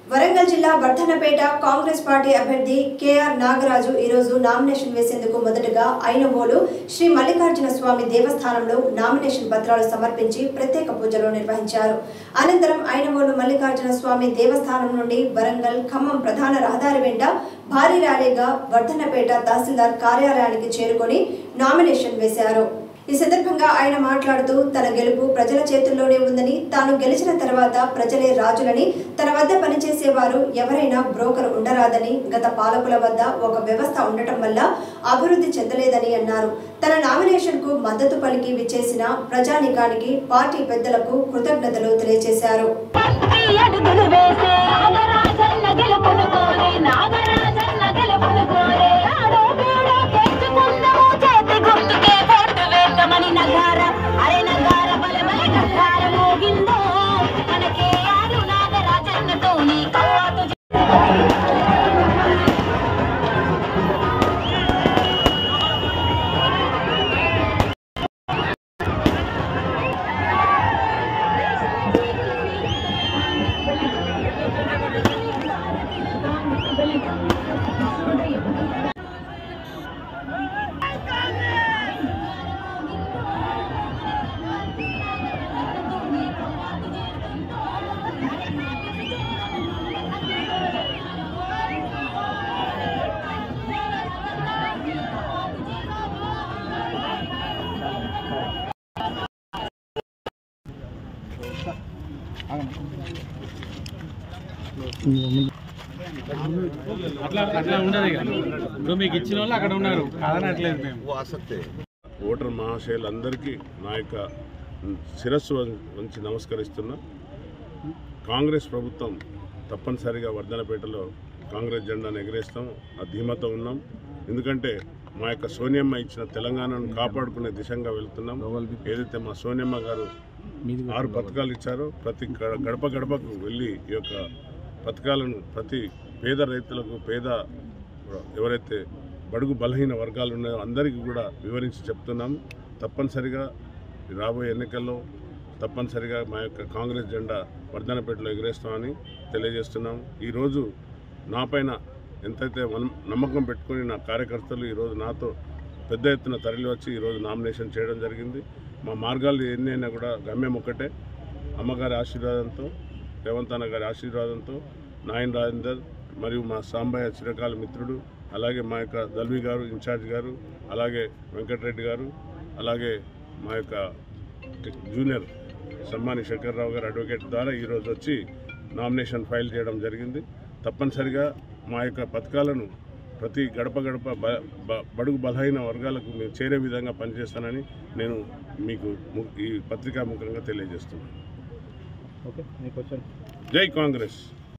వరంగల్ జిల్లా వర్ధనపేట కాంగ్రెస్ పార్టీ అభ్యర్థి కేఆర్ నాగరాజు ఈరోజు నామినేషన్ వేసేందుకు మొదటగా ఐనవోలు శ్రీ మల్లికార్జున స్వామి దేవస్థానంలో నామినేషన్ పత్రాలు సమర్పించి ప్రత్యేక పూజలు నిర్వహించారు అనంతరం ఐనవోలు మల్లికార్జున స్వామి దేవస్థానం నుండి వరంగల్ ఖమ్మం ప్రధాన రహదారి వెంట భారీ ర్యాలీగా వర్ధనపేట తహసీల్దార్ కార్యాలయానికి చేరుకొని నామినేషన్ వేశారు ఈ సందర్భంగా ఆయన మాట్లాడుతూ తన గెలుపు ప్రజల చేతుల్లోనే ఉందని తాను గెలిచిన తర్వాత ప్రజలే రాజులని తన వద్ద పనిచేసేవారు ఎవరైనా బ్రోకర్ ఉండరాదని గత పాలకుల వద్ద ఒక వ్యవస్థ ఉండటం వల్ల అభివృద్ధి చెందలేదని అన్నారు తన నామినేషన్ కు మద్దతు పలికి విచ్చేసిన ప్రజానికానికి పార్టీ పెద్దలకు కృతజ్ఞతలు తెలియజేశారు పట్టి అడుగులు వేసే నాగరాజన్న గెలుపును కోరే నాగరాజన్న గెలుపును కోరే ఆడో బీడో తెచ్చుకుందాము చేతి గుర్తుకే ఓటు వేద్దామని నగార అరే నగార బల బల నగార మోగిందో మనకే ఆడు నాగరాజన్నతో నీ కవాతు అట్లా అట్లా ఉండదు ఇక ఇప్పుడు మీకు ఇచ్చిన వాళ్ళు అక్కడ ఉన్నారు కాదనట్లేదు మేము ఆసక్తే ఓటర్ మహాశయులందరికీ నా యొక్క శిరస్సు వం- వంచి నమస్కరిస్తున్నా కాంగ్రెస్ ప్రభుత్వం తప్పనిసరిగా వర్ధనపేటలో కాంగ్రెస్ జెండాను ఎగరేస్తాం ఆ ధీమతో ఉన్నాం ఎందుకంటే మా యొక్క సోనియమ్మ ఇచ్చిన తెలంగాణను కాపాడుకునే దిశగా వెళ్తున్నాం ఏదైతే మా సోనియమ్మ గారు ఆరు పథకాలు ఇచ్చారో ప్రతి గ- గడప గడపకు వెళ్ళి ఈ యొక్క పథకాలను ప్రతి పేద రైతులకు పేద ఎవరైతే బడుగు బలహీన వర్గాలు ఉన్నాయో అందరికీ కూడా వివరించి చెప్తున్నాము తప్పనిసరిగా రాబోయే ఎన్నికల్లో తప్పనిసరిగా మా యొక్క కాంగ్రెస్ జెండా వర్ధనపేటలో ఎగరేస్తామని తెలియజేస్తున్నాము ఈరోజు నాపైన ఎంతైతే మనం- నమ్మకం పెట్టుకుని నా కార్యకర్తలు ఈరోజు నాతో పెద్ద ఎత్తున తరలి వచ్చి ఈరోజు నామినేషన్ చేయడం జరిగింది మా మార్గాలు ఎన్ని అయినా కూడా గమ్యం ఒక్కటే అమ్మగారి ఆశీర్వాదంతో రేవంత్ అన్న గారి ఆశీర్వాదంతో నాయన్ రాజేందర్ మరియు మా సాంబయ్య చిరకాల మిత్రుడు అలాగే మా యొక్క దల్వి గారు ఇన్ఛార్జ్ గారు అలాగే వెంకటరెడ్డి గారు అలాగే మా యొక్క జూనియర్ సమ్మాని శంకర్రావు గారు అడ్వకేట్ ద్వారా ఈరోజు వచ్చి నామినేషన్ ఫైల్ చేయడం జరిగింది తప్పనిసరిగా మా యొక్క పథకాలను ప్రతి గడప గడప బ- బ- బడుగు బలహీన వర్గాలకు మేము చేరే విధంగా పనిచేస్తానని నేను మీకు ము- ఈ పత్రికా ముఖంగా తెలియజేస్తున్నాను జై కాంగ్రెస్